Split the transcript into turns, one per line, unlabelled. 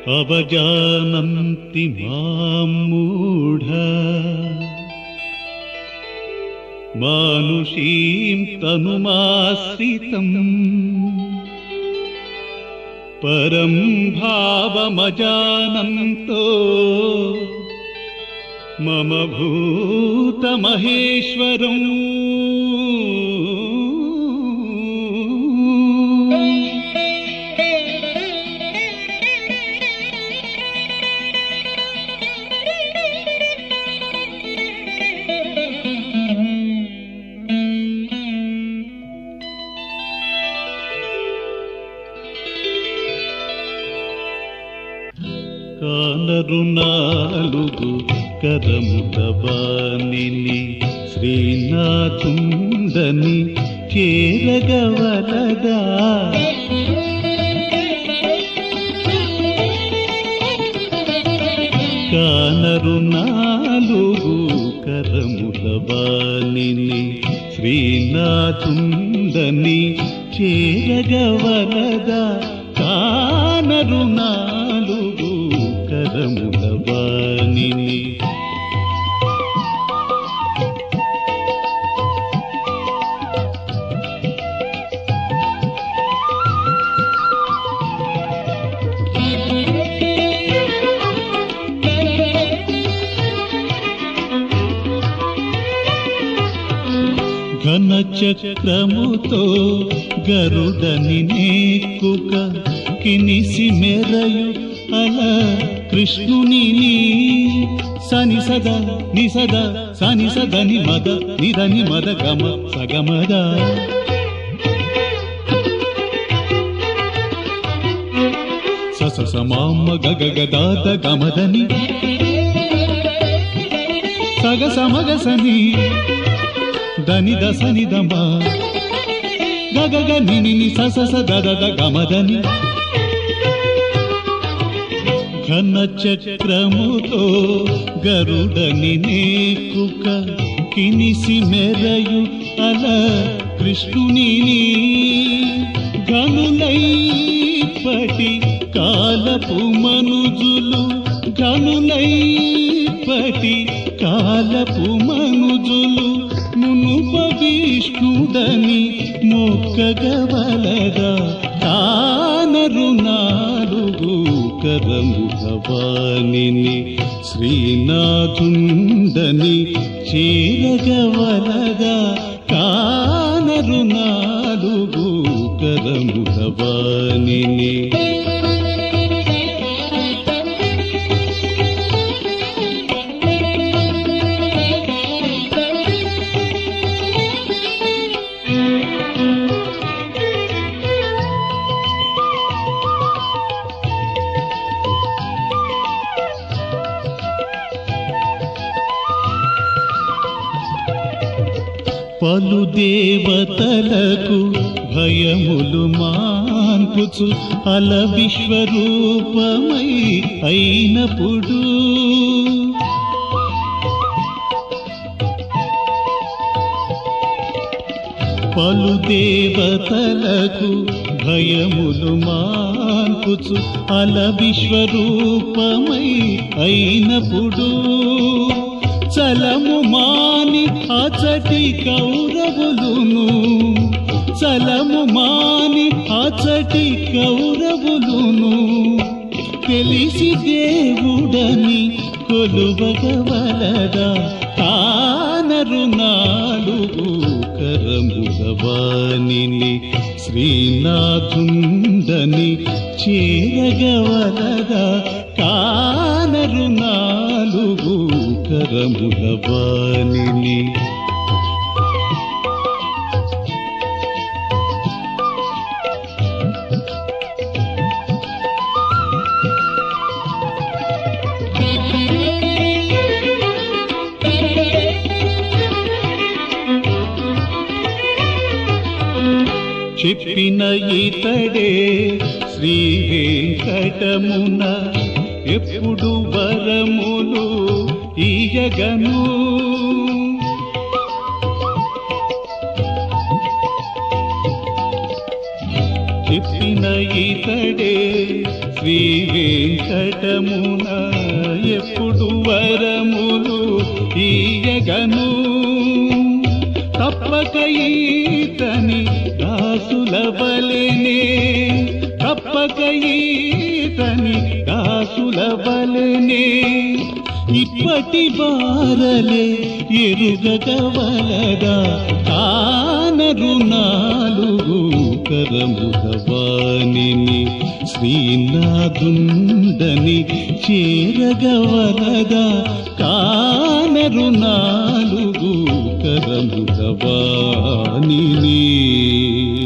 అవజానంతి మాం మూఢ మానుషీం తనుమాశ్రితం పరం భావమజానంతో మమ భూతమహేశ్వరం కానరు నాలుగు కరముదవానిని శ్రీనాథుందని చేరగవలదా కానరు నాలుగు కరములవానిని శ్రీనాథుందని చేరగవలదా కానరు నాలుగు కరములవానిని ఘన చక్రముతో గరుడని నేక్కుక కినిసి మెరయు అల కృష్ణుని సని సద ని సద సని సదని మద నిదని మద గమ సగమద సస సమామ గగ గదాత గమదని సగ సమగ సని దని దసని దమ గగ నిని ని స స స ద ద ద గమదని ఘన చక్రముతో గరుడని నేకుక కినిసి మెరయు అల కృష్ణుని ఘనులైపటి కాలపు మనుజులు ఘనులైపటి కాలపు మనుజులు మునుప విష్ణుడని మొక్కగవలదా కానరు నాలుగు కరముఖవాణిని శ్రీనాథుండని చేరగవలదా కానరు నాలుగు కరముఖవాణిని పలు దేవతలకు భయములు మాన్పుచు అల విశ్వరూపమై అయినప్పుడు పలు దేవతలకు భయములు మాన్పుచు అల విశ్వరూపమై అయినప్పుడు చలము మాని అచటి కౌరవులును చలము మాని అచటి కౌరవులును తెలిసి దేవుడని కొలువగవలదా కానరు నాలుగు కరములవాణిని శ్రీనాథుండని చేరగవలదా కానరు నాలుగు కరములవాణిని చెప్పిన ఇతడే శ్రీ వెంకటమున ఎప్పుడు వరములు ఈయగను చెప్పిన చెప్పిన ఇతడే శ్రీ వెంకటమున ఎప్పుడు వరములు ఈయగను తప్పక ఈతని దాసుల వలెనే తప్పక ఈతని దాసుల వలెనే ఇప్పటి బారలే ఎరుగగవలదా కానరు నాలుగు కరముదవాణిని శ్రీనాథుండని చేరగవలదా కానరు నాలుగు కరముదవాణిని